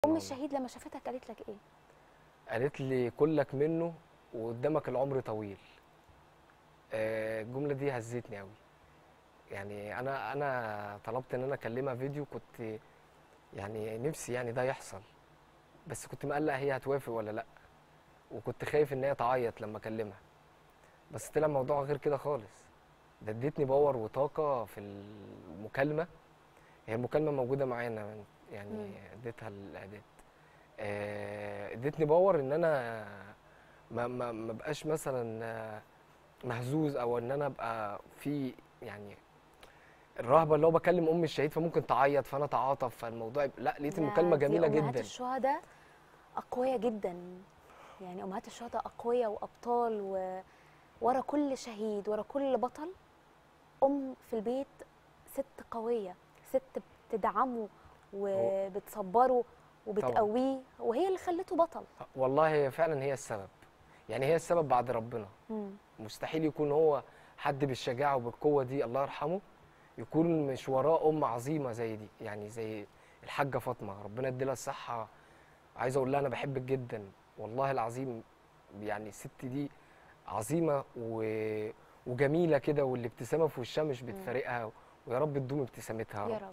ام الشهيد لما شافتك قالت لك ايه قالت لي كلك منه وقدامك العمر طويل آه، الجمله دي هزتني قوي يعني انا انا طلبت ان انا اكلمها فيديو كنت يعني نفسي يعني ده يحصل بس كنت مقلق هي هتوافق ولا لا وكنت خايف ان هي تعيط لما اكلمها بس طلع الموضوع غير كده خالص ده ادتني باور وطاقه في المكالمه هي المكالمه موجوده معانا يعني مم. اديتها الاعداد آه، ادتني باور ان انا ما ما ما بقاش مثلا آه، مهزوز او ان انا ابقى في يعني الرهبه اللي هو بكلم ام الشهيد فممكن تعيط فانا اتعاطف فالموضوع يبقى لا لقيت ده المكالمه دي جميله امهات جدا الشهداء اقوياء جدا يعني امهات الشهداء اقوياء وابطال و ورا كل شهيد ورا كل بطل ام في البيت ست قويه ست بتدعمه وبتصبره وبتقويه وهي اللي خلته بطل والله هي فعلا هي السبب يعني هي السبب بعد ربنا مم. مستحيل يكون هو حد بالشجاعه وبالقوه دي الله يرحمه يكون مش وراه ام عظيمه زي دي يعني زي الحاجه فاطمه ربنا يديلها الصحه عايز اقول لها انا بحبك جدا والله العظيم يعني الست دي عظيمه و... وجميله كده والابتسامه في وشها مش بتفارقها ويا رب تدوم ابتسامتها يا يا رب رب